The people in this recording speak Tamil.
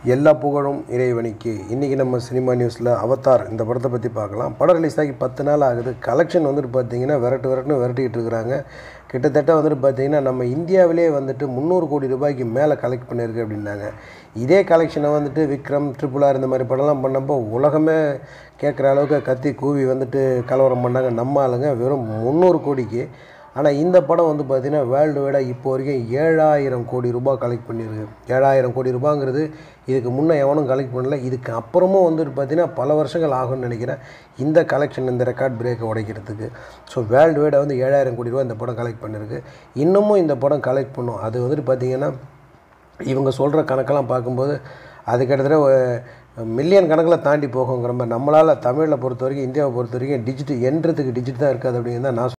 எல்லா புகழும் இறைவனிக்கு இன்றைக்கி நம்ம சினிமா நியூஸில் அவதார் இந்த படத்தை பற்றி பார்க்கலாம் படம் ரிலீஸ் ஆகி பத்து நாள் ஆகுது கலெக்ஷன் வந்துட்டு பார்த்தீங்கன்னா விரட்டு விரட்டுன்னு விரட்டிக்கிட்டு இருக்கிறாங்க கிட்டத்தட்ட வந்துட்டு பார்த்தீங்கன்னா நம்ம இந்தியாவிலே வந்துட்டு முந்நூறு கோடி ரூபாய்க்கு மேலே கலெக்ட் பண்ணியிருக்கு அப்படின்னாங்க இதே கலெக்ஷனை வந்துட்டு விக்ரம் ட்ரிபிள் ஆர் இந்த மாதிரி படம்லாம் பண்ணப்போ உலகமே கேட்குற அளவுக்கு கத்தி கூவி வந்துட்டு கலவரம் பண்ணாங்க நம்ம ஆளுங்க வெறும் முந்நூறு கோடிக்கு ஆனால் இந்த படம் வந்து பார்த்திங்கன்னா வேர்ல்டு வைடாக இப்போ வரைக்கும் ஏழாயிரம் கோடி ரூபாய் கலெக்ட் பண்ணியிருக்கு ஏழாயிரம் கோடி ரூபாங்கிறது இதுக்கு முன்னே எவனும் கலெக்ட் பண்ணல இதுக்கு அப்புறமும் வந்துட்டு பார்த்திங்கன்னா பல வருஷங்கள் ஆகும்னு நினைக்கிறேன் இந்த கலெக்ஷன் இந்த ரெக்கார்ட் பிரேக்கை உடைக்கிறதுக்கு ஸோ வேர்ல்டு வைடாக வந்து ஏழாயிரம் கோடி ரூபா இந்த படம் கலெக்ட் பண்ணியிருக்கு இன்னமும் இந்த படம் கலெக்ட் பண்ணும் அது வந்துட்டு பார்த்திங்கன்னா இவங்க சொல்கிற கணக்கெல்லாம் பார்க்கும்போது அது கிட்டத்தட்ட மில்லியன் கணக்கில் தாண்டி போகுங்கிற மாதிரி நம்மளால் தமிழில் பொறுத்த வரைக்கும் இந்தியாவை பொறுத்த வரைக்கும் டிஜிட் என்றதுக்கு டிஜிட் தான் இருக்காது அப்படிங்கிறது தான் நான்